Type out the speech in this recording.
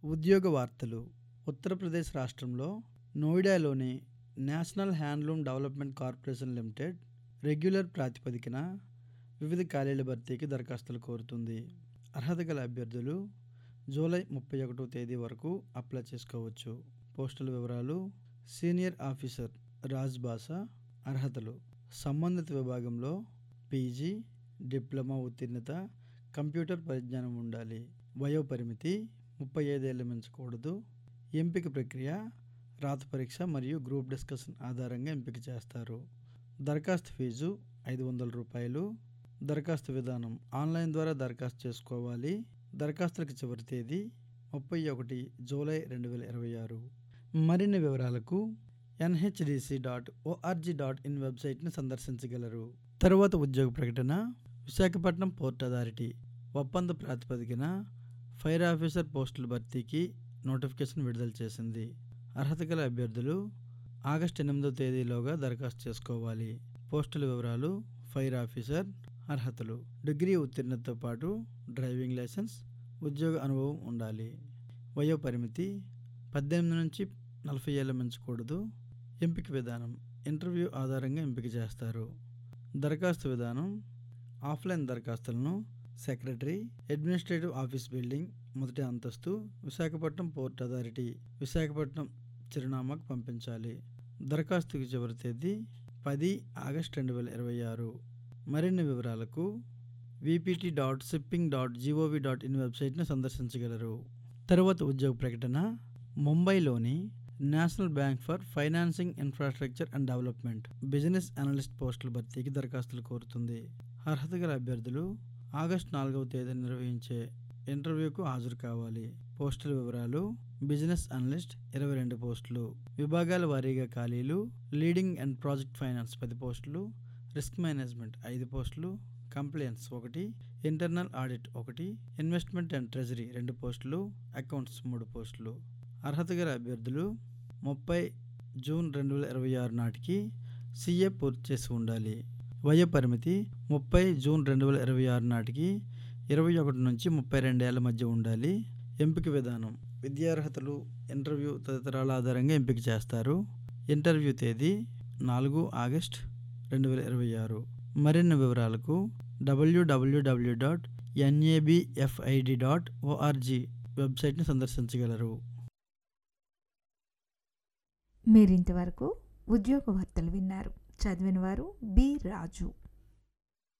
ఉద్యోగ వార్తలు ఉత్తరప్రదేశ్ రాష్ట్రంలో నోయిడాలోని national handloom development corporation limited regular ప్రాతిపదికన వివిధ ఖాళీల భర్తీకి దరఖాస్తులు కోరుతుంది అర్హత గల అభ్యర్థులు జూలై ముప్పై ఒకటో తేదీ వరకు అప్లై చేసుకోవచ్చు పోస్టుల వివరాలు సీనియర్ ఆఫీసర్ రాజ్ భాషా అర్హతలు సంబంధిత విభాగంలో పీజీ డిప్లొమా ఉత్తీర్ణత కంప్యూటర్ పరిజ్ఞానం ఉండాలి వయోపరిమితి ముప్పై ఐదేళ్ళు మించకూడదు ఎంపిక ప్రక్రియ రాత పరీక్ష మరియు గ్రూప్ డిస్కషన్ ఆధారంగా ఎంపిక చేస్తారు దరఖాస్తు ఫీజు ఐదు వందల రూపాయలు దరఖాస్తు విధానం ఆన్లైన్ ద్వారా దరఖాస్తు చేసుకోవాలి దరఖాస్తులకు చివరి తేదీ ముప్పై ఒకటి జూలై రెండు వేల ఇరవై ఆరు మరిన్ని వివరాలకు NHDC dot ORG dot in వెబ్సైట్ని సందర్శించగలరు తరువాత ఉద్యోగ ప్రకటన విశాఖపట్నం పోర్ట్ అథారిటీ ఒప్పంద ప్రాతిపదికన ఫైర్ ఆఫీసర్ పోస్టుల భర్తీకి నోటిఫికేషన్ విడుదల చేసింది అర్హత గల అభ్యర్థులు ఆగస్టు ఎనిమిదో తేదీలోగా దరఖాస్తు చేసుకోవాలి పోస్టుల వివరాలు ఫైర్ ఆఫీసర్ అర్హతలు డిగ్రీ ఉత్తీర్ణతతో పాటు డ్రైవింగ్ లైసెన్స్ ఉద్యోగ అనుభవం ఉండాలి వయో పరిమితి పద్దెనిమిది నుంచి నలభై ఏళ్ళ మించకూడదు ఎంపిక విధానం ఇంటర్వ్యూ ఆధారంగా ఎంపిక చేస్తారు దరఖాస్తు విధానం ఆఫ్లైన్ దరఖాస్తులను సెక్రటరీ అడ్మినిస్ట్రేటివ్ ఆఫీస్ బిల్డింగ్ మొదటి అంతస్తు విశాఖపట్నం పోర్ట్ అథారిటీ విశాఖపట్నం చిరునామాకు పంపించాలి దరఖాస్తుకి చివరి తేదీ పది ఆగస్ట్ రెండు వేల ఇరవై ఆరు మరిన్ని వివరాలకు VPT dot shipping dot GOV dot in వెబ్సైట్ను సందర్శించగలరు తరువాత ఉద్యోగ ప్రకటన ముంబైలోని national bank for financing infrastructure and development business analyst పోస్టుల భర్తీకి దరఖాస్తులు కోరుతుంది అర్హత గల అభ్యర్థులు ఆగస్టు నాలుగవ తేదీ నిర్వహించే ఇంటర్వ్యూకు హాజరు కావాలి పోస్టుల వివరాలు బిజినెస్ అనలిస్ట్ ఇరవై రెండు పోస్టులు విభాగాల వారీగా ఖాళీలు లీడింగ్ అండ్ ప్రాజెక్ట్ ఫైనాన్స్ పది పోస్టులు రిస్క్ మేనేజ్మెంట్ ఐదు పోస్టులు కంప్లైన్స్ ఒకటి ఇంటర్నల్ ఆడిట్ ఒకటి ఇన్వెస్ట్మెంట్ అండ్ ట్రెజరీ రెండు పోస్టులు అకౌంట్స్ మూడు పోస్టులు అర్హత గల అభ్యర్థులు ముప్పై జూన్ రెండు వేల ఇరవై ఆరు నాటికి సీఏ పూర్తి చేసి ఉండాలి వయో పరిమితి ముప్పై జూన్ రెండు వేల ఇరవై ఆరు నాటికి ఇరవై ఒకటి నుంచి ముప్పై రెండేళ్ల మధ్య ఉండాలి ఎంపిక విధానం విద్యార్హతలు ఇంటర్వ్యూ తదితరాల ఆధారంగా ఎంపిక చేస్తారు ఇంటర్వ్యూ తేదీ నాలుగు ఆగస్ట్ రెండు వేల ఇరవై ఆరు మరిన్ని వివరాలకు WWW dot NABFID dot ORG వెబ్సైట్ని సందర్శించగలరు మీరింతవరకు ఉద్యోగ వార్తలు విన్నారు చదివిన వారు బి రాజు